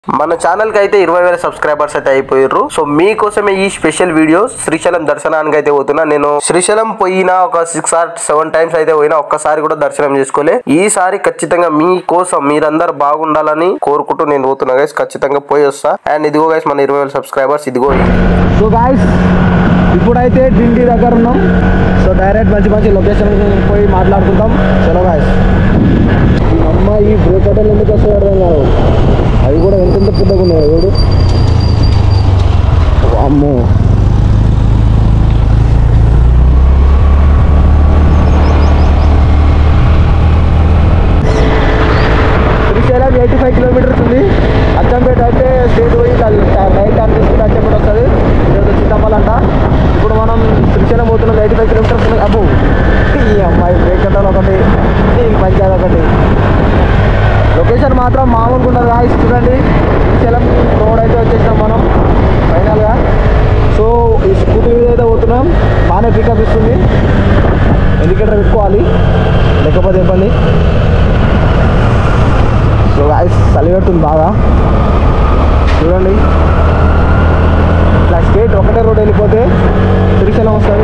మన ఛానల్ కి అయితే ఇరవై వేల సబ్స్క్రైబర్స్ అయితే అయిపోయారు సో మీకోసమే ఈ స్పెషల్ వీడియో శ్రీశైలం దర్శనానికి అయితే పోతున్నా నేను శ్రీశైలం పోయినా ఒక సిక్స్ ఆర్ సెవెన్ టైమ్స్ అయితే పోయినా ఒక్కసారి కూడా దర్శనం చేసుకోలే ఈసారి ఖచ్చితంగా మీకోసం మీరందరూ బాగుండాలని కోరుకుంటూ నేను పోతున్నా గైస్ ఖచ్చితంగా పోయి వస్తా అండ్ ఇదిగో గైస్ మన ఇరవై వేల సబ్స్క్రైబర్స్ ఇదిగో సో గాయస్ ఇప్పుడైతే డిండి దగ్గర ఉన్నాం సో డైరెక్ట్ మంచి మంచి లొకేషన్ పోయి మాట్లాడుకుందాం చలో గాయస్ అమ్మ ఈ బ్రేక్ హోటల్ ఎందుకు వస్తాయి అర్థం కాదు అవి కూడా ఎంత ఎంత పెద్దగా ఉన్నాయి చూడు అమ్మో శ్రీశైలం ఎయిటీ ఫైవ్ కిలోమీటర్స్ ఉంది అచ్చంపేట అయితే స్టేట్ పోయి రైట్ టర్న్ తీసుకుంటే అచ్చంపేట వస్తుంది ఈరోజు చిత్తపల్లంట ఇప్పుడు మనం శ్రీశైలం పోతున్నాం ఎయిటీ ఫైవ్ కిలోమీటర్స్ ఉంది అబ్బో ఈ అమ్మాయి బ్రేక్ కట్టాలి ఒకటి ఈ పంచాయతీ ఒకటి లొకేషన్ మాత్రం మామూలుగా ఉండదు రాయిస్ చూడండి శ్రీశైలం రోడ్ అయితే వచ్చేసాం మనం ఫైనల్గా సో ఈ స్కూటీ మీద అయితే పోతున్నాం బాగానే పికప్ ఇస్తుంది ఇండికేటర్ పెట్టుకోవాలి లేకపోతే ఇబ్బంది సో గాయస్ చలి పెడుతుంది బాగా చూడండి ఇట్లా స్ట్రేట్ ఒకటే రోడ్ వెళ్ళిపోతే శ్రీశైలం వస్తుంది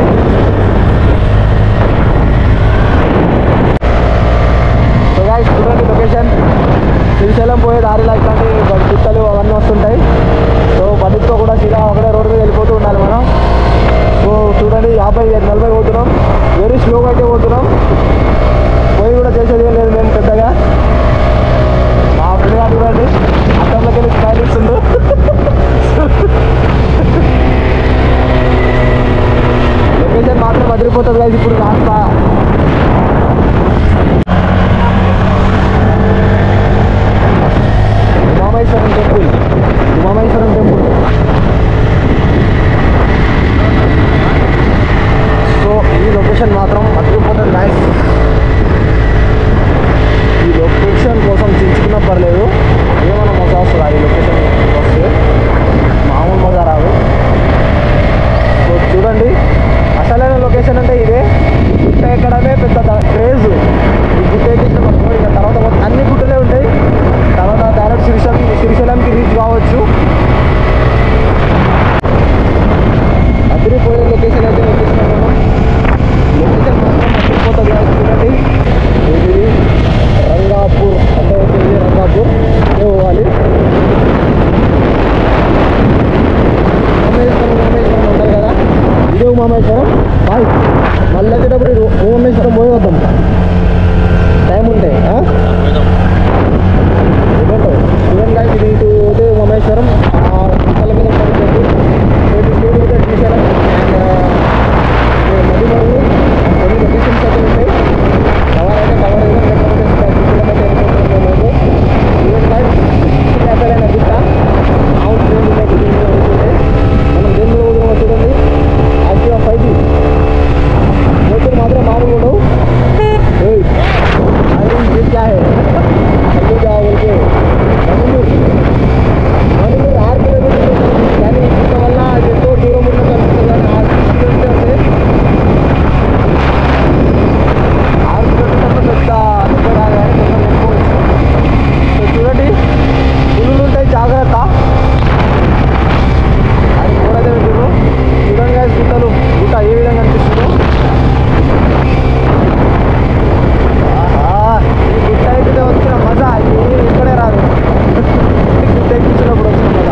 సో గాయస్ చూడండి లొకేషన్ శ్రీశైలం పోయే దారిలో ఇట్లాంటి గుట్టలు అవన్నీ వస్తుంటాయి సో బండితో కూడా సీదా ఒకటే రోడ్ మీద వెళ్ళిపోతూ ఉండాలి మనం సో చూడండి యాభై నలభై పోతున్నాం వెరీ స్లోగా అయితే పోతున్నాం పోయి కూడా చేసేది ఏం లేదు మేము పెద్దగా మా ఫ్రెండ్ గారు చూడండి అద్దంలోకి వెళ్ళి స్మైల్ ఇస్తుండు లొకేషన్ మాత్రం వదిలిపోతుంది కదా ఇప్పుడు కాస్త Umamaheswaram temple Umamaheswaram temple so ఈ లొకేషన్ మాత్రం అదిరిపోతుంది నైస్ ఈ లొకేషన్ కోసం చించుకున్నా పర్లేదు ఏమైనా మజా వస్తుంది ఈ లొకేషన్ వస్తే మామూలు మజా రాదు సో చూడండి అసలైన లొకేషన్ అంటే ఇదే ఈ గుట్ట ఎక్కడమే పెద్ద క్రేజ్ ఈ గుట్ట ఎక్కించిన పట్టుకో ఇక తర్వాత మొత్తం అన్ని గుట్టలే ఉంటాయి తర్వాత డైరెక్ట్ శ్రీశైలం శ్రీశైలంకి రీచ్ కావచ్చు అదిరిపోయే లొకేషన్ అయితే వచ్చేసినాం మనం లొకేషన్ మాత్రం అదిరిపోతుంది guys. చూడండి ఇది రంగాపూర్ అంటే వచ్చేసి రంగాపూర్ ఇదే పోవాలి ఉమామేశ్వరం ఉమామేశ్వరం ఉంటారు కదా ఇదే ఉమామేశ్వరం బాయ్ మళ్ళీ వచ్చేటప్పుడు ఇది ఉమామేశ్వరం పోయి వద్దాం టైం ఉంటే ఆ? ఏమంటావు చూడండి guys, ఇది ఇటు పోతే ఉమామేశ్వరం ఆ గుట్టల మీద పడుతుంది ఇటు స్టేట్ పోతే శ్రీశైలం అండ్ మధ్యలో కొన్ని లొకేషన్స్ అయితే ఉంటాయి కవర్ అయితే కవర్ అయితే లేకపోతే శ్రీశైలం అయితే వెళ్ళిపోతున్నాం మేము చూడండి guys, ఇది అసలైన గుట్ట అవుట్ ట్రైన్ ఉన్నాయి గుడి మీద వెళ్తుంటే మనం దేని మీద పోతున్నామో చూడండి యాక్టివ్ ఫైవ్ జీ मोटर मात्र मामूल ఉండవు ఏయ్ అరే ये क्या है అల్లు जाओ बोल के మనులు మనులు ఆరు కిలోమీటర్లు కానీ ఇంత వల్ల ఎంతో దూరం ఉన్న కనిపిస్తుంది కానీ ఆరు కిలోమీటర్లు అంటే ఆరు కిలోమీటర్లు పెద్ద పెద్ద కాదు కానీ కొంచెం ఎక్కువ సో చూడండి పులులు ఉంటాయి జాగ్రత్త అది కూడా పెట్టారు చూడండి guys గుట్టలు గుట్ట ఏ విధంగా అనిపిస్తుందో ఆహా, ఈ గుట్ట ఎక్కితే వచ్చిన మజా ఇది ఇక్కడే రాదు గుట్ట ఎక్కించినప్పుడు వచ్చిన మజా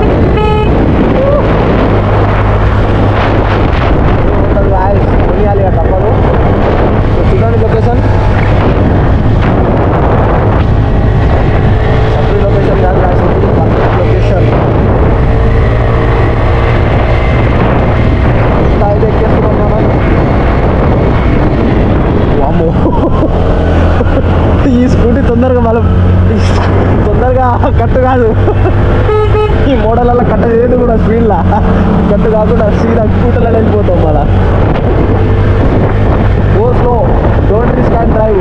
ఉంటుంది guys, కొనియాలి ఇక తప్పదు సో చూడండి లొకేషన్ సబ్జీ లొకేషన్ కాదు guys, ఇది పర్ఫెక్ట్ లొకేషన్ గుట్ట అయితే ఎక్కేస్తున్నాం మనం వామ్మో ఈ స్కూటీ తొందరగా మనం తొందరగా కట్టు కాదు ఈ మోడల్ కట్ట చేయదు కూడా స్పీడ్లా కట్టు కాకుండా సీదా స్కూటర్లో వెళ్ళిపోతాం మళ్ళా go slow don't risk and drive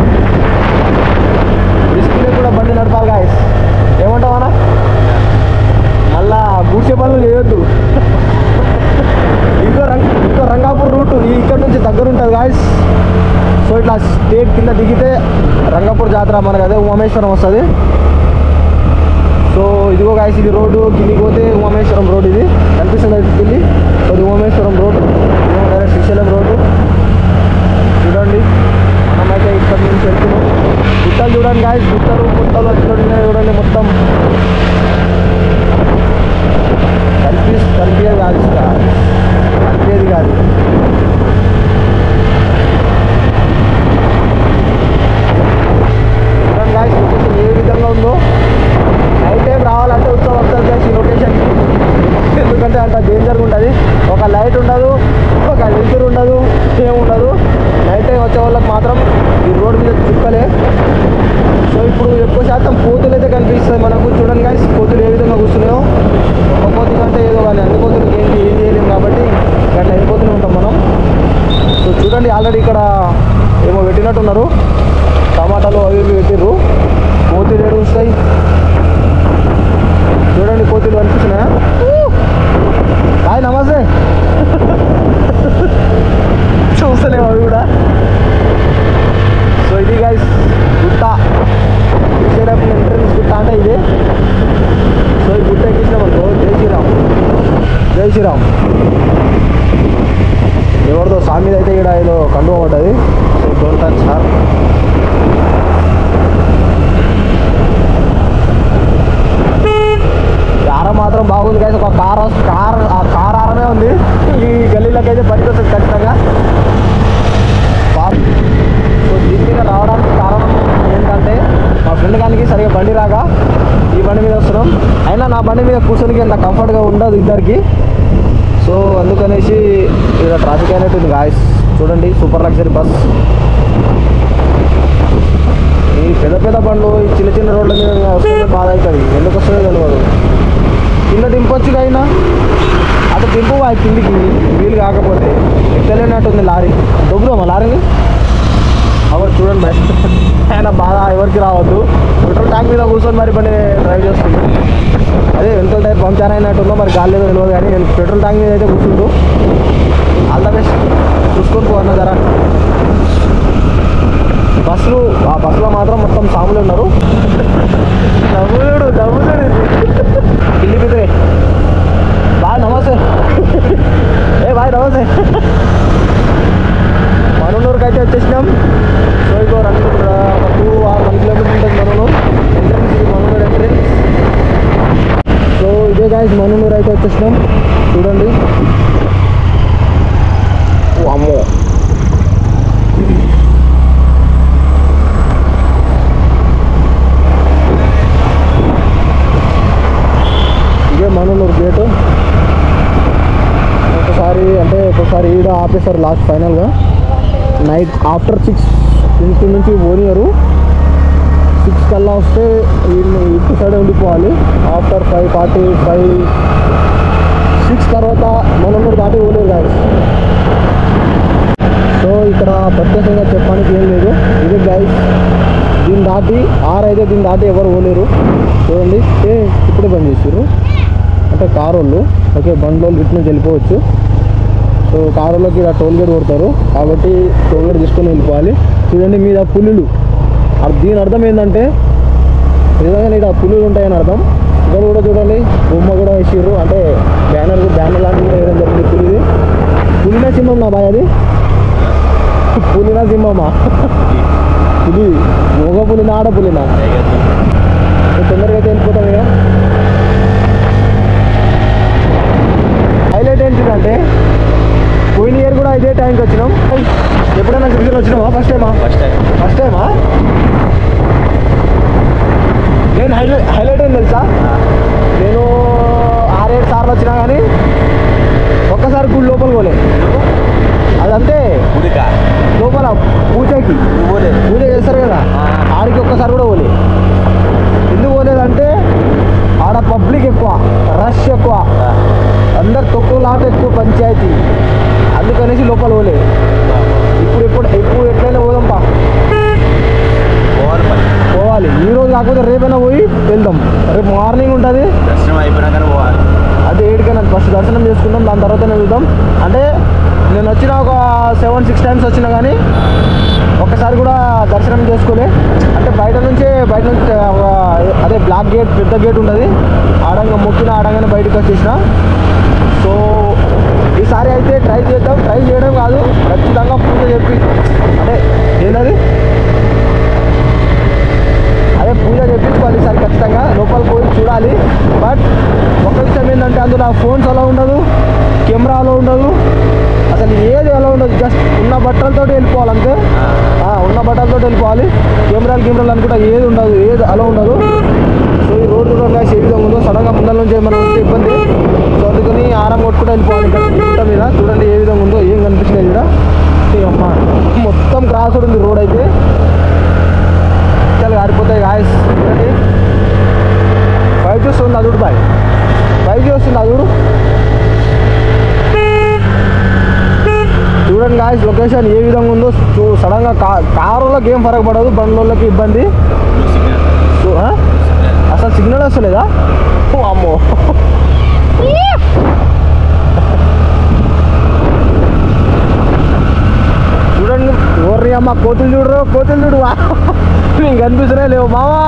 రిస్క్లే కూడా బండి నడపాలి గాయస్ ఏమంటావనా మళ్ళా గూసే పనులు చేయొద్దు ఇంకో రంగ్ ఇంకో రంగాపూర్ రూట్ ఇక్కడ నుంచి దగ్గర ఉంటుంది గాయస్ సో ఇట్లా స్టేట్ కింద దిగితే రంగాపూర్ జాతర మనకు అదే ఉమామేశ్వరం వస్తుంది సో ఇదిగో గాయస్ ఇది రోడ్డు కిందికి పోతే ఉమామేశ్వరం రోడ్ ఇది కనిపిస్తుంది ఇటుకి వెళ్ళి అది ఉమామేశ్వరం రోడ్ ఇదేమో డైరెక్ట్ శ్రీశైలం రోడ్డు చూడండి మనమైతే ఇక్కడి నుంచి వెళ్తున్నాం గుట్టలు చూడండి గాయస్ గుట్టలు గుట్టలు వచ్చినట్టున్నాయి చూడండి మొత్తం కనిపి కనిపించేది కాదు ఇసుక కనిపించేది కాదు చూడండి గాయస్ లొకేషన్ ఏ విధంగా ఉందో నైట్ టైం రావాలంటే ఉత్సవం వస్తుంది గాయస్ ఈ లొకేషన్కి ఎందుకంటే అంత డేంజర్గా ఉంటుంది ఒక లైట్ ఉండదు ఒక వెళ్తురు ఉండదు ఏం ఉండదు నైట్ టైం వచ్చే వాళ్ళకి మాత్రం ఈ రోడ్ మీద చుక్కలే సో ఇప్పుడు ఎక్కువ శాతం కోతులు అయితే కనిపిస్తాయి మనకు చూడండి గాయస్ కోతులు ఏ విధంగా కూర్చున్నాయో ఒక కోతి కంటే ఏదో కానీ అన్ని కోతులకి ఏంటి ఏం చేయలేము కాబట్టి అట్లా వెళ్ళిపోతూనే ఉంటాం మనం సో చూడండి ఆల్రెడీ ఇక్కడ ఏమో పెట్టినట్టున్నారు టమాటాలు అవి ఇవి పెట్టిర్రు కోతులు ఏడు వస్తాయి చూడండి కోతులు కనిపిస్తున్నాయా హాయ్ నమస్తే చూస్తలేము అవి కూడా సో ఇది గైస్ గుట్ట శ్రీశైలం ఎంట్రన్స్ గుట్ట అంటే ఇది సో ఈ గుట్ట ఎక్కించినాం అనుకో జై శ్రీరామ్ జై శ్రీరామ్ ఎవరిదో స్వామి అయితే ఇక్కడ ఏదో కండువ పడ్డది సో డోంట్ టచ్ సార్ ఆర మాత్రం బాగుంది కదా ఒక కార్ వస్- కార్ ఆ కార్ ఆరమే ఉంది ఈ గల్లీలోకి అయితే పనికి వస్తుంది ఖచ్చితంగా బాబు సో దీని మీద రావడానికి కారణం ఏంటంటే మా ఫ్రెండ్ గానికి సరిగా బండి రాగా ఈ బండి మీద వస్తున్నాం అయినా నా బండి మీద కూర్చొనికి అంత కంఫర్ట్గా ఉండదు ఇద్దరికి సో అందుకనేసి ఇక్కడ ట్రాఫిక్ అయినట్టుంది గాయస్ చూడండి సూపర్ లగ్జరీ బస్ ఈ పెద్ద పెద్ద బండ్లు ఈ చిన్న చిన్న రోడ్ల మీద వస్తుంది బాధ అవుతుంది ఎందుకు వస్తుందో తెలియదు కింద దింపొచ్చు అయినా అటు దింపు ఆ కిందికి వీలు కాకపోతే ఎక్కలేనట్టుంది లారీ దొబ్బుదామా లారీని అవర్ చూడండి మరి ఆయన బాధ ఎవరికి రావద్దు పెట్రోల్ ట్యాంక్ మీద కూర్చొని మరి బండి డ్రైవ్ చేస్తుంది అదే వెనుకల టైర్ పంక్చర్ అయినట్టుందో మరి గాలి లేదో తెలియదు కానీ నేను పెట్రోల్ ట్యాంక్ మీద అయితే కూర్చుంటూ ఆల్ ద బెస్ట్ చూసుకొని పోన్న ధర బస్సులు ఆ బస్సులో మాత్రం మొత్తం సాములు ఉన్నారు నవ్వుడు నవ్వుడు కింది బిడ్డే బాయ్ నమస్తే ఏ బాయ్ నమస్తే మనూరుకి అయితే వచ్చేసినాం సో ఇగో రన్ ఒక టూ ఆర్ వన్ కిలోమీటర్ ఉంటుంది మనూరు ఎంట్రన్స్ ఇది మనూరు ఎంట్రన్స్ సో ఇదే గాయస్ మనూరు అయితే వచ్చేసినాం చూడండి ఓ అమ్మో ఇదే మనూరు గేటు ఒకసారి అంటే ఒకసారి ఈడ ఆపేస్తారు లాస్ట్ ఫైనల్గా నైట్ ఆఫ్టర్ సిక్స్ ఇంటి నుంచి పోనీయరు సిక్స్ కల్లా వస్తే వీళ్ళు ఇటు సైడ్ ఉండిపోవాలి after five forty five six తర్వాత మనూరు దాటి పోలేరు కాదు సో ఇక్కడ ప్రత్యేకంగా చెప్పడానికి ఏం లేదు ఇది గైస్ దీన్ని దాటి ఆరు అయితే దీన్ని దాటి ఎవరు పోలేరు చూడండి ఏ ఇప్పుడే బంద్ చేసారు అంటే కారు వాళ్ళు ఓకే బండ్లో ఇటు నుంచి వెళ్ళిపోవచ్చు సో కారులోకి ఇలా టోల్ గేట్ కొడతారు కాబట్టి టోల్ గేట్ తీసుకొని వెళ్ళిపోవాలి చూడండి మీద పులులు అర్- దీని అర్థం ఏంటంటే నిజంగా ఇక్కడ పులులు ఉంటాయని అర్థం ఇక్కడ కూడా చూడండి బొమ్మ కూడా వేసిర్రు అంటే బ్యానర్ బ్యానర్ లాంటివి కూడా వేయడం జరిగింది పులిది పులినా సింహం నా బాయ్ అది పులినా సింహమా పులి మగ పులినా ఆడ పులినా తొందరగా అయితే వెళ్ళిపోతాం ఇక హైలైట్ ఏంటిదంటే పోయిన ఇయర్ కూడా ఇదే టైంకి వచ్చినాం ఎప్పుడైనా క్రికెట్ వచ్చినామా ఫస్ట్ టైమా ఫస్ట్ టైం ఫస్ట్ టైమా నేను హైలైట్ హైలైట్ ఏం తెలుసా నేను ఆరేడు సార్లు వచ్చినా కానీ ఒక్కసారి గుడి లోపల పోలే అదంతే గుడికా లోపల పూజకి నువ్వు పోలేదు పూజ చేస్తారు కదా ఆడికి ఒక్కసారి కూడా పోలే ఎందుకు పోలేదంటే ఆడ పబ్లిక్ ఎక్కువ రష్ ఎక్కువ అందరు తొక్కులాట ఎక్కువ పంచాయతీ అందుకనేసి లోపల పోలే ఇప్పుడు ఇప్పుడు ఇప్పుడు ఎట్లయినా పోదాం పా పోవాలి పని పోవాలి ఈ రోజు కాకపోతే రేపైనా పోయి వెళ్దాం రేపు మార్నింగ్ ఉంటుంది దర్శనం అయిపోయినాకనే పోవాలి అదే ఏడుకైనా ఫస్ట్ దర్శనం చేసుకుందాం దాని తర్వాతనే వెళ్దాం అంటే నేను వచ్చిన ఒక సెవెన్ సిక్స్ టైమ్స్ వచ్చినా కానీ ఒక్కసారి కూడా దర్శనం చేసుకోలే అంటే బయట నుంచే బయట నుంచి ఒక అదే బ్లాక్ గేట్ పెద్ద గేట్ ఉంటుంది ఆడంగా మొక్కిన ఆడంగానే బయటకు వచ్చేసిన సో ఈసారి అయితే ట్రై చేద్దాం ట్రై చేయడం కాదు ఖచ్చితంగా పూజ చెప్పి అంటే ఏంటది అదే పూజ చెప్పించుకోవాలి ఈసారి ఖచ్చితంగా లోపల పోయి చూడాలి బట్ ఒక విషయం ఏంటంటే అందులో ఫోన్స్ అలా ఉండదు కెమెరా అలా ఉండదు అసలు ఏది అలా ఉండదు జస్ట్ ఉన్న బట్టలతో వెళ్ళిపోవాలి అంతే ఆ, ఉన్న బట్టలతో వెళ్ళిపోవాలి కెమెరాలు కెమెరాలు అనుకుంటా ఏది ఉండదు ఏది అలా ఉండదు సో ఈ రోడ్డు చూడంగా ఏ విధంగా ఉందో సడన్గా ముందర నుంచి ఏమైనా వస్తే ఇబ్బంది సో అందుకని ఆరం కొట్టుకుంటూ వెళ్ళిపోవాలి ఇంకా గుట్ట మీద చూడండి ఏ విధంగా ఉందో ఏం కనిపించినాయి ఇక్కడ ఏ అమ్మ మొత్తం క్రాస్ ఉంది రోడ్ అయితే చాలా ఆడిపోతాయి గాయస్ చూడండి ఫైవ్ జీ వస్తుంది అదుడు బాయ్ ఫైవ్ జీ వస్తుంది అదుడు చూడండి గాయస్ లొకేషన్ ఏ విధంగా ఉందో చూ సడన్గా కా కారులోకి ఏం ఫరక పడదు బండ్లకి ఇబ్బంది చూ- ఆ? అసలు సిగ్నల్ వస్తలేదా ఓ అమ్మో చూడండి ఓర్రి అమ్మ కోతులు చూడరు కోతులు చూడు వా. నీకు కనిపిస్తనే లేవు మావా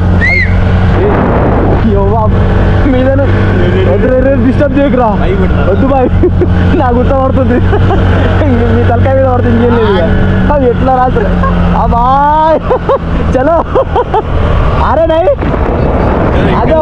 యోవా మీదను వద్దు డిస్టర్బ్ చేయకురా వద్దు బాయ్ నా గుర్త పడుతుంది మీ తలకాయ మీద పడుతుంది ఇంకేం లేదు ఇక. అవి ఎట్లా రాత్రి బాయ్ చలో అరే నై అదో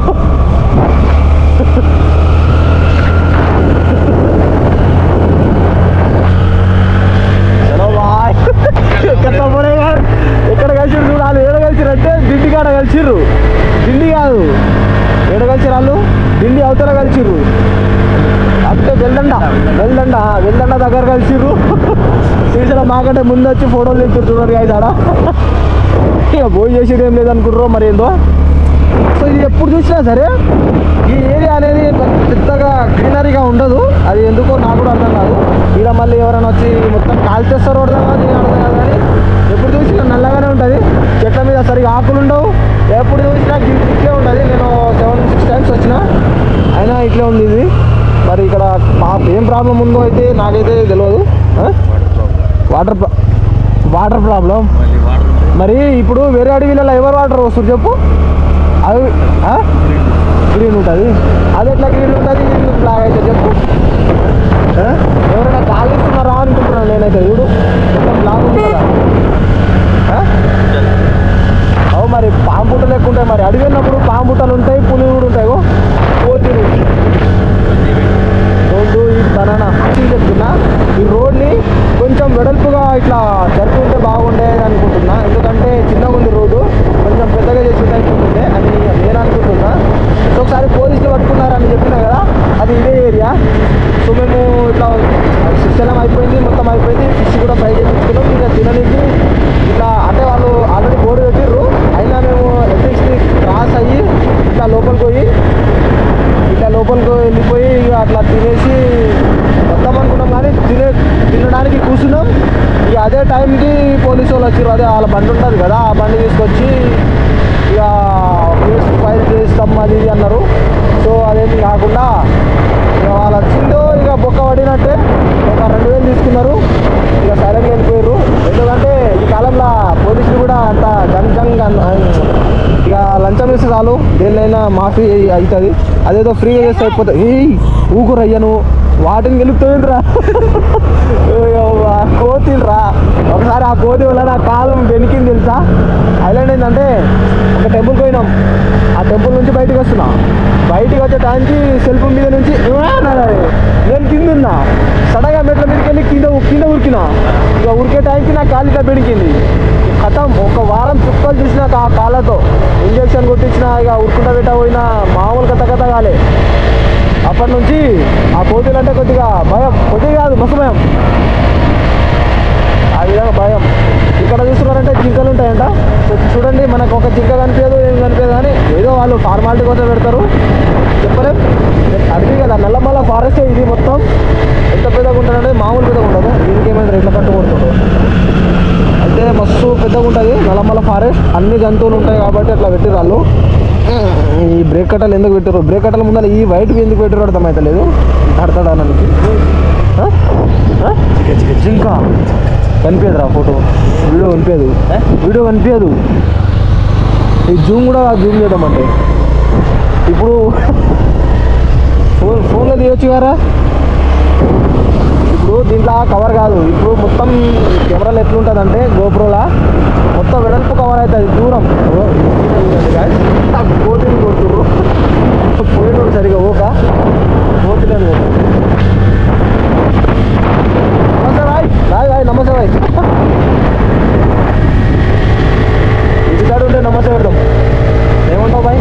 చలో బాయ్ ఎక్కడ పడేగా ఎక్కడ కలిసిరు చూడాలి ఏడ కలిసిరు అంటే దిండి కాడ కలిసిర్రు దిండి కాదు ఏడ కలిసిరు వాళ్ళు దిండి అవతల కలిసిర్రు అంటే వెళ్ళండ వెళ్ళండ వెళ్ళండ దగ్గర కలిసిర్రు శ్రీశైలం మాకంటే ముందు వచ్చి ఫోటోలు తెచ్చారు చూడండి అయితే ఆడ ఇక భోజనం చేసేది ఏం లేదనుకుంటారో మరి ఏందో సో ఇది ఎప్పుడు చూసినా సరే ఈ ఏరియా అనేది పెద్దగా గ్రీనరీగా ఉండదు అది ఎందుకో నాకు కూడా అర్థం కాదు ఇక్కడ మళ్ళీ ఎవరైనా వచ్చి మొత్తం కాల్చేస్తారో అర్థం కాదు ఏం అర్థం కాదు కానీ ఎప్పుడు చూసినా నల్లగానే ఉంటుంది చెట్ల మీద సరిగా ఆకులు ఉండవు ఎప్పుడు చూసినా గి- ఇట్లే ఉంటుంది నేను సెవెన్ సిక్స్ టైమ్స్ వచ్చిన అయినా ఇట్లే ఉంది ఇది మరి ఇక్కడ పా- ఏం ప్రాబ్లం ఉందో అయితే నాకైతే తెలియదు వాటర్ వాటర్ ప్రాబ్లం మరి ఇప్పుడు వేరే అడవిలలో ఎవరు వాటర్ వస్తారు చెప్పు అవి గ్రీన్ ఉంటుంది అది ఎట్లా గ్రీన్ ఉంటుంది ఇది బ్లాక్ అయితే చెప్పు ఆ? ఎవరైనా కాలిస్తున్నారా అనుకుంటున్నాను నేనైతే చూడు మొత్తం బ్లాక్ ఉంది కదా ఆ? అవు మరి పాము పుట్టలు ఎక్కువ ఉంటాయి మరి అడవి వెళ్ళినప్పుడు పాము పుట్టలు ఉంటాయి పులి కూడా ఉంటాయి గో. కోతులు రోడ్డు ఈ బనానా చెప్తున్నా ఈ రోడ్ని కొంచెం వెడల్పుగా ఇట్లా జరుపుకుంటే బాగుండేది అనుకుంటున్నా ఎందుకంటే చిన్నగా ఉంది రోడ్డు కొంచెం పెద్దగా చేసి అనుకుంటుండే అని నేను అనుకుంటున్నా సో ఒకసారి పోలీసులు పట్టుకున్నారని చెప్పినా కదా అది ఇదే ఏరియా సో మేము ఇట్లా శిక్షణం అయిపోయింది మొత్తం అయిపోయింది ఫిష్ కూడా ఫ్రై చేయించుకున్నాం ఇంకా తినడానికి ఇట్లా అంటే వాళ్ళు ఆల్రెడీ బోర్డు పెట్టిర్రు అయినా మేము ఎథిక్స్ని క్రాస్ అయ్యి ఇట్లా లోపలికి పోయి ఇట్లా లోపలికి వెళ్ళిపోయి ఇక అట్లా తినేసి వద్దాం అనుకున్నాం కానీ తినే తినడానికి కూర్చున్నాం ఇక అదే టైంకి పోలీసు వాళ్ళు వచ్చారు అదే వాళ్ళ బండి ఉంటుంది కదా ఆ బండి తీసుకొచ్చి ఇక కేసు ఫైల్ చేస్తాం అది ఇది అన్నారు సో అదేమి కాకుండా ఇక వాళ్ళు వచ్చిందో ఇక బొక్క పడినట్టే ఒక రెండు వేలు తీసుకున్నారు ఇక సైలెంట్గా వెళ్ళిపోయారు ఎందుకంటే ఈ కాలంలో పోలీసులు కూడా అంత జంగ్ జంగ్ అన్- ఇక లంచం ఇస్తే చాలు దేనినైనా మాఫీ అవుతుంది అదేదో ఫ్రీగా చేస్తే అయిపోతుంది ఏయ్ ఊకురయ్యా నువ్వు వాటిని గెలుపుతుందిరా కోతిరా ఒకసారి ఆ కోతి వల్ల నా కాలం వెనికింది తెలుసా ఐలాండ్ ఏంటంటే ఒక టెంపుల్కి పోయినాం ఆ టెంపుల్ నుంచి బయటకు వస్తున్నా బయటికి వచ్చే టైంకి సెల్ఫ్ మీద నుంచి "ఏ" అన్నది. నేను కింద ఉన్నా సడన్గా మెట్ల మీదకి వెళ్ళి కింద కింద ఉరికినా ఇక ఉరికే టైంకి నా కాలు ఇట్లా పెడికింది కథం ఒక వారం చుక్కలు చూసిన ఆ కాళ్ళతో ఇంజక్షన్ కొట్టించిన ఇక ఉరుకుంటా పెట్ట పోయినా మామూలు కథ కథ కాలే అప్పటి నుంచి ఆ కోతులు అంటే కొద్దిగా భయం కొద్దిగా కాదు మస్తు భయం ఆ విధంగా భయం ఇక్కడ చూస్తున్నారంటే జింకలు ఉంటాయంట సో చూడండి మనకు ఒక జింక కనిపించదు ఏం కనిపించదు కానీ ఏదో వాళ్ళు ఫార్మాలిటీ కోసం పెడతారు చెప్పలేం అడవి కదా నల్లమల్ల ఫారెస్ట్ ఇది మొత్తం ఎంత పెద్దగా ఉంటుందంటే మామూలు పెద్దగా ఉండదు దీనికి ఏమైనా ఎట్లా కట్టుకుంటుందో అయితే మస్తు పెద్దగా ఉంటుంది నల్లమల్ల ఫారెస్ట్ అన్ని జంతువులు ఉంటాయి కాబట్టి అట్లా పెట్టిరు వాళ్ళు ఈ బ్రేక్ కట్టలు ఎందుకు పెట్టారు బ్రేక్ కట్టల ముందర ఈ వైట్ ఎందుకు పెట్టారు అర్థమైతలేదు అడతాడానికి జింక కనిపించదురా ఫోటో వీడియో కనిపించదు వీడియో కనిపించదు ఈ జూమ్ కూడా జూమ్ చేద్దామంటే ఇప్పుడు ఫోన్ ఫోన్లో తీయొచ్చు కదా ఇప్పుడు దీంట్లో కవర్ కాదు ఇప్పుడు మొత్తం కెమెరాలు ఎట్లుంటుందంటే గోప్రోలా మొత్తం వెడల్పు కవర్ అవుతుంది దూరం కోతిని కొడుతురు పోయినోడు సరిగా ఓక కోతిని నమస్తే బాయ్ బాయ్ బాయ్ నమస్తే బాయ్ ఇంటికాడ ఉంటే నమస్తే పెడతాం ఏమంటావు బాయ్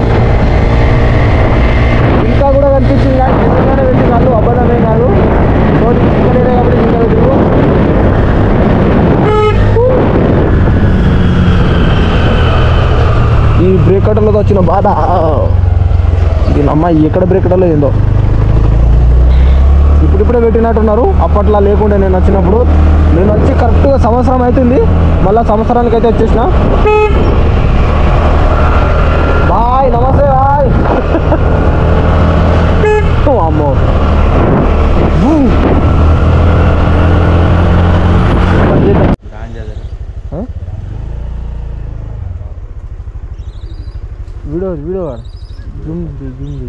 ఇంకా కూడా కనిపించింది కానీ నిజంగానే పెట్టి కాదు అబద్ధమే కాదు సో ఇంకా నేనే కాబట్టి ఇంకా పెట్టు ఈ బ్రేక్ కట్టర్లతో వచ్చిన బాధ దీని అమ్మ ఎక్కడ బ్రేక్ కట్టర్లో ఏందో ఇప్పుడిప్పుడే పెట్టినట్టున్నారు అప్పట్లో లేకుండే నేను వచ్చినప్పుడు నేను వచ్చి కరెక్ట్గా సంవత్సరం అవుతుంది మళ్ళీ సంవత్సరానికి అయితే వచ్చేసిన బాయ్ నమస్తే బాయ్ ఓ అమ్మో ఊ. పని చేద్దాం. ఆ? Video video zoom zoom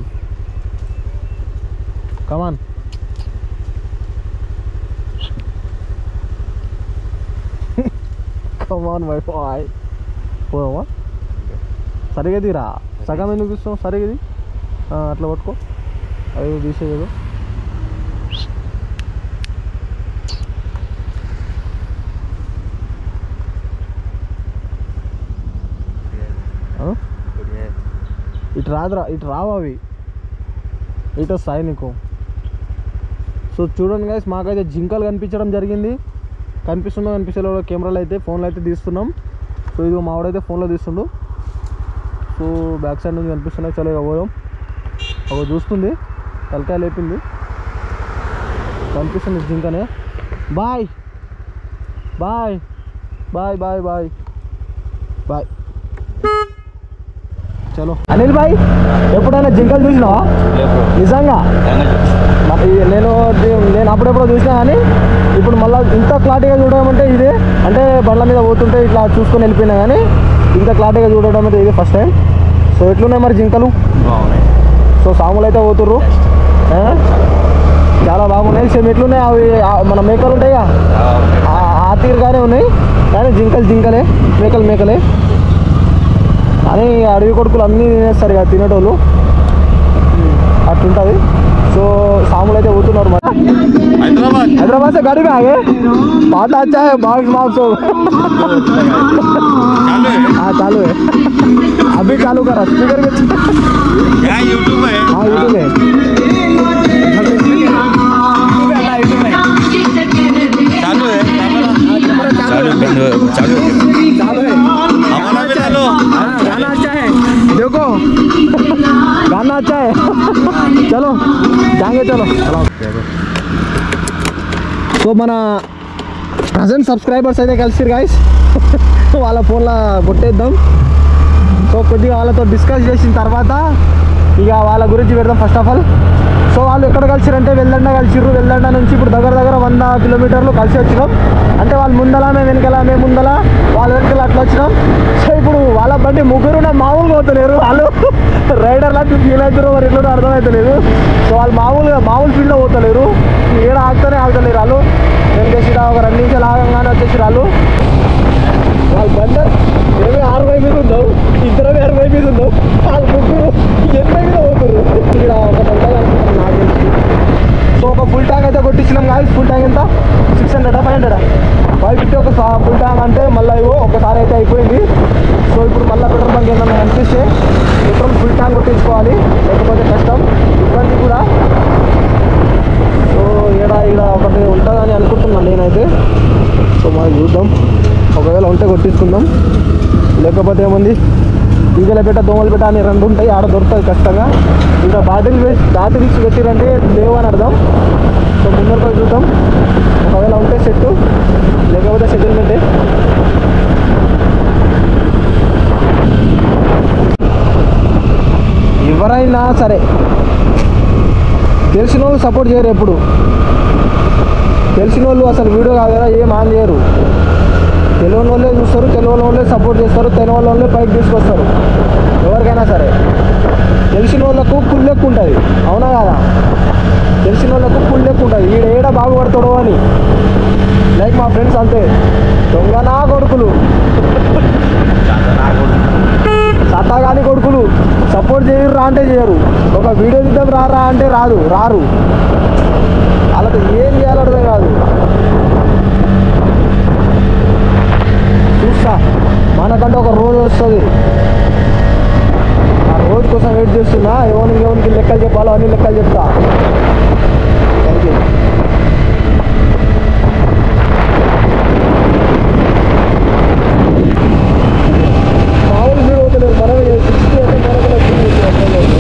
come on come on my boy పోదామా సరిగా తీరా సగం ఎందుకు ఇస్తాం సరిగా ఇది ఆ, అట్లా పట్టుకో అవి తీసేది ఆ? ఇటు రాదురా ఇటు రావు అవి ఇటు వస్తాయి నీకు సో చూడండి గైస్ మాకైతే జింకలు కనిపించడం జరిగింది కనిపిస్తుందో కనిపించలేదో కెమెరాలో అయితే ఫోన్లో అయితే తీస్తున్నాం సో ఇది మావాడైతే ఫోన్లో తీస్తుండు సో బ్యాక్ సైడ్ నుంచి కనిపిస్తున్నాయి చలో ఇక పోదాం ఒక చూస్తుంది తలకాయ లేపింది కనిపిస్తుంది జింకనే బాయ్ బాయ్ బాయ్ బాయ్ బాయ్ బాయ్ చలో అనిల్ బాయ్ ఎప్పుడైనా జింకలు చూసినావా నిజంగా మరి నేను దీ- నేను అప్పుడెప్పుడో చూసినా కానీ ఇప్పుడు మళ్ళీ ఇంత క్లారిటీగా చూడడం అంటే ఇదే అంటే బండ్ల మీద పోతుంటే ఇట్లా చూసుకొని వెళ్ళిపోయినా కానీ ఇంత క్లారిటీగా చూడడం అంటే ఇదే ఫస్ట్ టైం సో ఎట్లున్నాయి మరి జింకలు బాగున్నాయి సో సాములు అయితే పోతుర్రు ఆ? చాలా బాగున్నాయి సేమ్ ఎట్లున్నాయి అవి ఆ మన మేకలు ఉంటాయిగా ఆ- ఆ తీరుగానే ఉన్నాయి కానీ జింకలు జింకలే మేకలు మేకలే అని అడవి కొడుకులు అన్నీ తినేస్తారు ఇక తినేటోళ్ళు అట్లుంటుంది సో సాములు అయితే పోతున్నారు మరి హైదరాబాద్ हैदराबाद से गाड़ी में आ गए बहुत अच्छा है मार्क्स मार्क्स हो चालू है हाँ चालू है अभी चालू करा स्पीकर के क्या यूट्यूब है हाँ यूट्यूब में चालू है चालू बंद हो- चालू हो गया। चालू है हमारा भी चालू हाँ, गाना अच्छा है देखो गाना अच्छा है चलो जाएंगे चलो चलो సో మన ప్రజెంట్ సబ్స్క్రైబర్స్ అయితే కలిసిరు గాయస్ వాళ్ళ ఫోన్లో కొట్టేద్దాం సో కొద్దిగా వాళ్ళతో డిస్కస్ చేసిన తర్వాత ఇక వాళ్ళ గురించి పెడదాం ఫస్ట్ ఆఫ్ ఆల్ సో వాళ్ళు ఎక్కడ కలిసిరంటే వెల్లండ కలిసిర్రు వెల్లండ నుంచి ఇప్పుడు దగ్గర దగ్గర వంద కిలోమీటర్లు కలిసి వచ్చినాం అంటే వాళ్ళు ముందల మేము వెనకాల మేము ముందల వాళ్ళ వెనకాల అట్లా వచ్చినాం సో ఇప్పుడు వాళ్ళ బండి ముగ్గురు నా మామూలుగా అవుతలేరు వాళ్ళు రైడర్ లాంటి ఫీల్ అవుతారు మరి ఎట్లా అర్థమవుతలేదు సో వాళ్ళు మామూలుగా మామూలు ఫీల్డ్లో పోతలేరు ఏడ ఆగుతానే ఆగుతలేరు వాళ్ళు ఏం చేసిరా ఒక రెండు నిమిషాలు ఆగంగానే వచ్చేసి వాళ్ళు వాళ్ళ బండ ఇరవై ఆరు వై మీద ఉన్నావు ఇద్దరు ఇరవై మీద ఉన్నావు వాళ్ళు ముగ్గురు ఎనభై మీద పోతున్నారు ఇక్కడ ఒకటి ఉంటుంది అనుకుంటాను నాకు తెలిసి సో ఒక ఫుల్ ట్యాంక్ అయితే కొట్టించినాం కాదు ఫుల్ ట్యాంక్ ఎంత six hundred five hundred five fifty ఒక ఫుల్ ట్యాంక్ అంటే మళ్ళీ ఇవో ఒకసారి అయితే అయిపోయింది సో ఇప్పుడు మళ్ళీ పెట్రోల్ బంక్ ఏమన్నా కనిపిస్తే పెట్రోల్ ఫుల్ ట్యాంక్ కొట్టించుకోవాలి లేకపోతే కష్టం ఇబ్బంది కూడా సో ఈడ ఈడ ఒకటి ఉంటుందని అనుకుంటున్నాను నేనైతే సో మనం చూద్దాం ఒకవేళ ఉంటే కొట్టించుకుందాం లేకపోతే ఏముంది ఈగల పెట్ట దోమల పెట్ట అని రెండు ఉంటాయి ఆడ దొరుకుతుంది ఖచ్చితంగా ఇంకా బాటిల్ వేసి బాటిల్స్ పెట్టిరంటే లేవు అని అర్థం సో ముందర పోయి చూద్దాం ఒకవేళ ఉంటే సెట్ లేకపోతే సెటిల్మెంటే ఎవరైనా సరే తెలిసిన వాళ్ళు సపోర్ట్ చేయరు ఎప్పుడు తెలిసిన వాళ్ళు అసలు వీడియో కాదు కదా ఏం ఆన్ చేయరు తెలియని వాళ్ళే చూస్తారు తెలియని వాళ్ళే సపోర్ట్ చేస్తారు తెలియని వాళ్ళే పైకి తీసుకొస్తారు ఎవరికైనా సరే తెలిసిన వాళ్ళకు పుల్ ఎక్కువ ఉంటుంది అవునా కదా తెలిసిన వాళ్ళకు పుల్ ఎక్కువ ఉంటుంది ఈడ ఏడ బాగుపడతాడు అని లైక్ మా ఫ్రెండ్స్ అంతే దొంగ నా కొడుకులు సత్తాగాని కొడుకులు సపోర్ట్ చేయరు రా అంటే చేయరు ఒక వీడియో తీద్దాం రారా అంటే రాదు రారు వాళ్ళకి ఏం చేయాలో అర్థం కాదు చూస్తా మనకంటే ఒక రోజు వస్తుంది ఆ రోజు కోసం వెయిట్ చేస్తున్నా ఎవరికి ఎవరికి లెక్కలు చెప్పాలో అన్ని లెక్కలు చెప్తా థ్యాంక్ యూ మామూలు వీడియో అవుతలేదు మనమే సిక్స్టీ అంటే మనమే వచ్చింది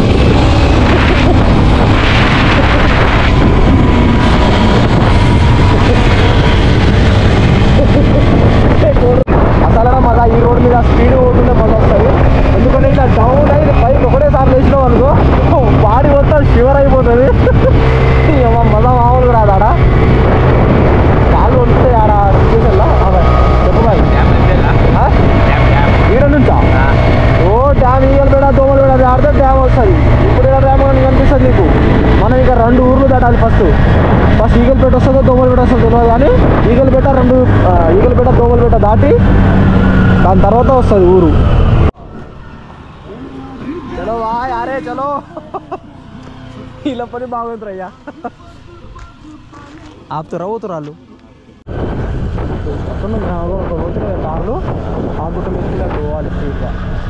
అసలు మళ్ళీ ఈ రోడ్ మీద స్పీడ్ పోతుంటే మళ్ళీ వస్తుంది ఎందుకంటే ఇట్లా డౌన్ అయ్యి పైకి ఒకటేసారి వేసినావు అనుకో బాడీ మొత్తం షివర్ అయిపోతుంది ఏమో మళ్ళీ మామూలుగా రాదాడా కాళ్ళు వస్తాయి ఆడ సిచ్యువేషన్లో చెప్పు బాయ్ ఆ? ఈడ నుంచా ఓ డ్యామ్ ఈగలు పెడ దోమలు పెడ అది ఆడితే డ్యామ్ వస్తుంది ఇప్పుడు ఏదో డ్యామ్ అని కనిపిస్తుంది నీకు మనం ఇక రెండు ఊర్లు దాటాలి ఫస్ట్ ఫస్ట్ ఈగలు పెట్ట వస్తుందో దోమలు పెట్ట వస్తుందో తెలియదు కానీ ఈగలు పెట్ట రెండు ఆ, ఈగలు పెట్ట దోమలు పెట్ట దాటి దాని తర్వాత వస్తుంది ఊరు చలో బాయ్ అరే చలో ఇలా పని బాగుంటుంది అయ్యా ఆపుతారా పోతురు వాళ్ళు అక్కడ నుంచి ఒక రోజు కార్లు ఆపుకుంటూ మీద పోవాలి స్ట్రీట్గా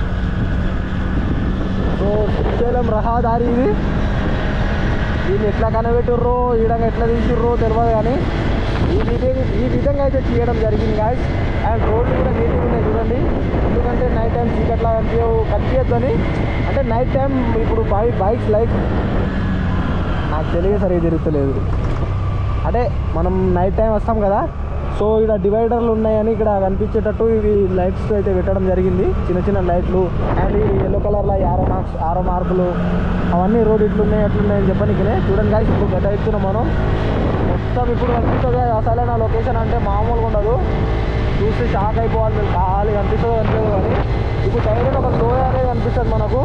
సో శ్రీశైలం రహదారి ఇది దీన్ని ఎట్లా కనబెట్టుర్రో ఈడంగా ఎట్లా తీసిర్రో తెలియదు కానీ ఈ విధంగా ఈ విధంగా అయితే చేయడం జరిగింది గాయస్ అండ్ రోడ్లు కూడా నీట్గా ఉన్నాయి చూడండి ఎందుకంటే నైట్ టైం చీకట్లా కనిపించవు కనిపించద్దని అంటే నైట్ టైం ఇప్పుడు బై బైక్స్ లైక్ నాకు తెలియదు సరిగ్గా తిరుగుతలేదు అంటే మనం నైట్ టైం వస్తాం కదా సో ఇక్కడ డివైడర్లు ఉన్నాయని ఇక్కడ కనిపించేటట్టు ఇవి లైట్స్ అయితే పెట్టడం జరిగింది చిన్న చిన్న లైట్లు అండ్ ఈ ఎల్లో కలర్లో ఆరో మార్క్స్ ఆరో మార్కులు అవన్నీ రోడ్ ఇట్లున్నాయి అట్లున్నాయని చెప్పనికనే చూడండి గాయస్ ఇప్పుడు గత ఎత్తున్నాం మనం మొత్తం ఇప్పుడు కనిపిస్తుంది అసలైన లొకేషన్ అంటే మామూలుగా ఉండదు చూసి షాక్ అయిపోవాలి మీరు ఖాళీ కనిపిస్తుందో కనిపించదు కానీ ఇప్పుడు డైరెక్ట్ ఒక లోయ అనేది కనిపిస్తుంది మనకు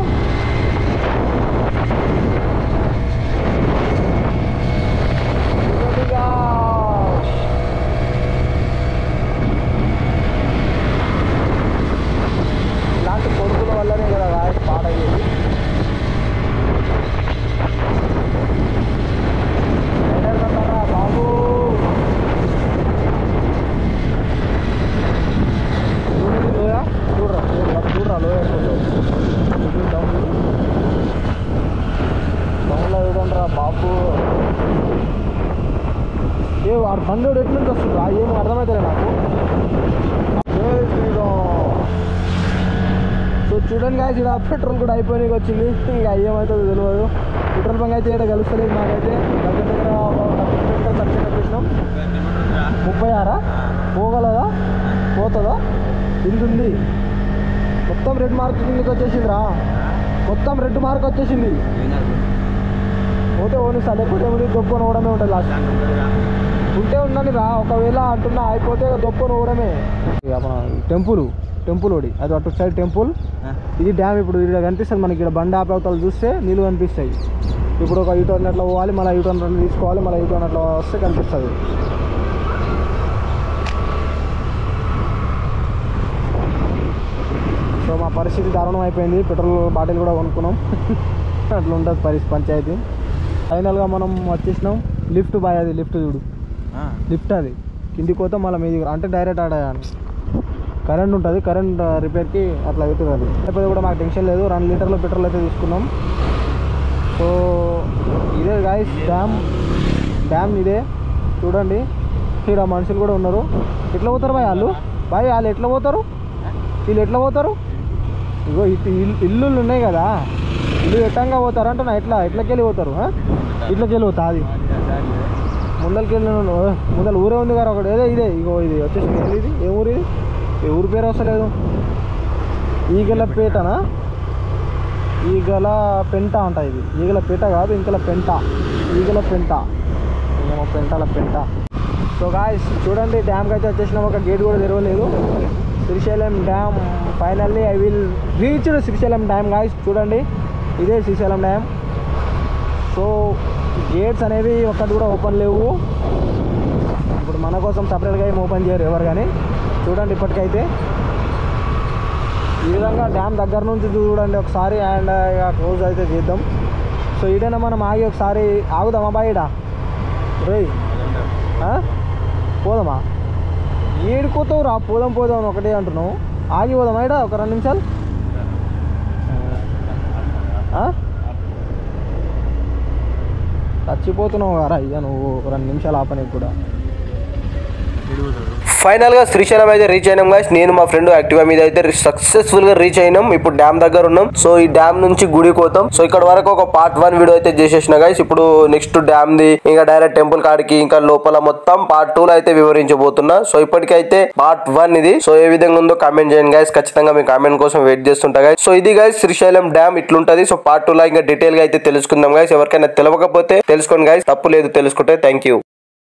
ఇదిగోదిగా. ఇలాంటి కొడుకుల వల్లనే కదా రాయస్ పాడయ్యేది ఎక్కడికంటారా బాబు చూడండి లోయ చూడరా చూడరా చూడరా లోయ డౌన్ డౌన్లో చూడండి రా బాబు ఏ వాడు బండోడు ఎట్ల నుంచి వస్తుందా ఏం అర్థమవుతలే నాకు జై శ్రీరామ్. సో చూడండి గాయస్ ఇక్కడ పెట్రోల్ కూడా అయిపోయినాయి వచ్చింది ఇంకా ఏమవుతుందో తెలియదు పెట్రోల్ బంక్ అయితే ఇక్కడ కలుస్తలేదు మాకైతే దగ్గర దగ్గర ఒక థర్టీ కిలోమీటర్స్ వచ్చినాం ముప్పై ఆరా పోగలదా పోతుందా ఇది ఉంది మొత్తం రెడ్ మార్క్ కిందకి వచ్చేసిందిరా మొత్తం రెడ్ మార్క్ వచ్చేసింది పోతే ఓని సార్ లేకపోతే ఏమి దొప్పుకొని ఓడమే ఉంటుంది లాస్ట్ ఉంటే ఉండండి రా ఒకవేళ అంటున్నా అయిపోతే దొప్పుకొని ఓడమే ఇక మన టెంపుల్ టెంపుల్ ఓడి అది అటు సైడ్ టెంపుల్ ఇది డ్యామ్ ఇప్పుడు ఇక్కడ కనిపిస్తుంది మనకి ఇక్కడ బండి ఆపేవతలు చూస్తే నీళ్ళు కనిపిస్తాయి ఇప్పుడు ఒక యూటర్న్ అట్లా పోవాలి మళ్ళీ యూటర్న్ రెండు తీసుకోవాలి మళ్ళీ యూటర్న్ అట్లా వస్తే కనిపిస్తుంది సో మా పరిస్థితి దారుణం అయిపోయింది పెట్రోల్ బాటిల్ కూడా కొనుక్కున్నాం అట్లా ఉంటుంది పరిస్థితి పంచాయతీ ఫైనల్గా మనం వచ్చేసినాం లిఫ్ట్ బాయ్ అది లిఫ్ట్ చూడు లిఫ్ట్ అది కిందికి పోతే మళ్ళీ మీది అంటే డైరెక్ట్ ఆడ కరెంట్ ఉంటుంది కరెంట్ రిపేర్కి అట్లా అవుతుంది అది లేకపోతే కూడా మాకు టెన్షన్ లేదు రెండు లీటర్ల పెట్రోల్ అయితే తీసుకున్నాం సో ఇదే గాయస్ డ్యామ్ డ్యామ్ ఇదే చూడండి ఇక్కడ మనుషులు కూడా ఉన్నారు ఎట్లా పోతారు బాయ్ వాళ్ళు బాయ్ వాళ్ళు ఎట్లా పోతారు వీళ్ళు ఎట్లా పోతారు ఇగో ఇటు ఇల్లు ఇల్లులు ఉన్నాయి కదా ఇల్లు ఎట్టంగా పోతారు అంటున్నా ఎట్లా ఎట్లకి వెళ్ళి పోతారు ఆ? ఇట్లకి వెళ్ళి పోతా అది ముందలకి వెళ్ళి ముందల ఊరే ఉంది కదా ఒకటి ఏదో ఇదే ఇగో ఇది వచ్చేసి ఏంది ఇది ఏ ఊరు ఇది ఏ ఊరి పేరు వస్తలేదు ఈగల పేటనా ఈగల పెంట అంట ఇది ఈగల పేట కాదు ఇంకల పెంట ఈగల పెంట ఏమో పెంటల పెంట సో గాయస్ చూడండి డ్యామ్కి అయితే వచ్చేసిన ఒక గేట్ కూడా తెరవలేదు Srisailam dam finally I will reach Srisailam dam guys చూడండి ఇదే శ్రీశైలం డ్యామ్ సో గేట్స్ అనేవి ఒక్కటి కూడా ఓపెన్ లేవు ఇప్పుడు మన కోసం సపరేట్గా ఏం ఓపెన్ చేయరు ఎవరు కానీ చూడండి ఇప్పటికైతే ఈ విధంగా డ్యామ్ దగ్గర నుంచి చూడండి ఒకసారి అండ్ ఇక క్లోజ్ అయితే చేద్దాం సో ఈడైనా మనం ఆగి ఒకసారి ఆగుదామా బాయిడా రేయ్ ఆ? పోదామా ఏడుకోతావు రా పోదాం పోదాం అని ఒకటే అంటున్నావు ఆగి పోదామా ఈడ ఒక రెండు నిమిషాలు ఆ? చచ్చిపోతున్నావు కదా అయ్యా నువ్వు ఒక రెండు నిమిషాలు ఆపనికి కూడా ఫైనల్ గా శ్రీశైలం అయితే రీచ్ అయినాం గాయస్ నేను మా ఫ్రెండ్ యాక్టివా మీద అయితే సక్సెస్ఫుల్ గా రీచ్ అయినాం ఇప్పుడు డ్యామ్ దగ్గర ఉన్నాం సో ఈ డ్యామ్ నుంచి గుడికి పోతాం సో ఇక్కడ వరకు ఒక పార్ట్ వన్ వీడియో అయితే చేసేసిన గాయస్ ఇప్పుడు నెక్స్ట్ డ్యామ్ ది ఇంకా డైరెక్ట్ టెంపుల్ కాడికి ఇంకా లోపల మొత్తం పార్ట్ టూ లో అయితే వివరించబోతున్నా సో ఇప్పటికైతే పార్ట్ వన్ ఇది సో ఏ విధంగా ఉందో కామెంట్ చేయండి గాయస్ ఖచ్చితంగా మీ కామెంట్ కోసం వెయిట్ చేస్తుంటా గాయస్ సో ఇది గాయస్ శ్రీశైలం డ్యామ్ ఇట్లుంటది సో పార్ట్ టూ లో ఇంకా డీటెయిల్ గా అయితే తెలుసుకుందాం గాయస్ ఎవరికైనా తెలియకపోతే తెలుసుకోండి గాయస్ తప్పు లేదు తెలుసుకుంటే థ్యాంక్ యూ